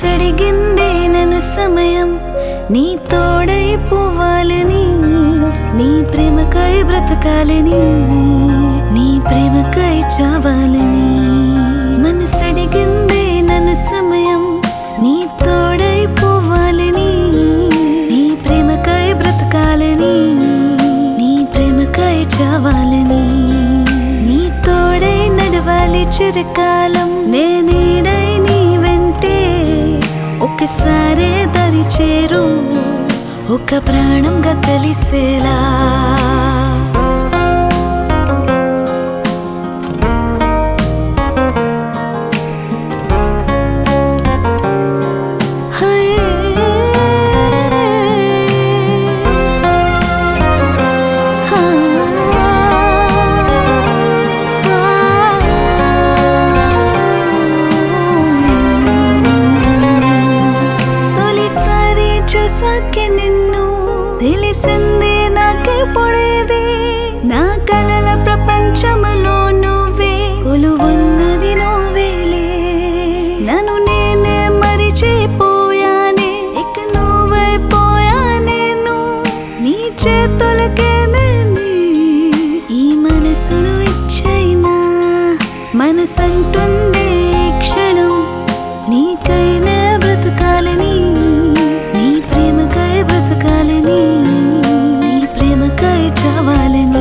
మనసడిగిందే నన్ను సమయం నీ తోడై పోవాలని నీ ప్రేమకై బ్రతకాలని నీ ప్రేమకై చావాలని మనసడిగిందే నన్ను సమయం నీ తోడై పోవాలని నీ ప్రేమకై బ్రతకాలని నీ ప్రేమకై చావాలని నీ తోడై నడవాలి చిరకాలం నేనీడై నీ వెంటే ఒకసారే దరి చేరు ఒక ప్రాణంగా కలిసేలా తొలిసారి చూసాకే నిన్ను తెలిసిందే నాకే పొడేది నా కలల ప్రపంచములో నువ్వే కొలువున్నది నువ్వేలే నన్ను నేనే మరిచిపోయానే ఇక నువ్వైపోయా నేను నీ చేతులకే నేనే ఈ మనసును ఇచ్చైనా మనసంటుందే ఈ క్షణం నీకైనా బ్రతకాలని నీ ప్రేమకై బ్రతకాలని నీ ప్రేమకై చావాలని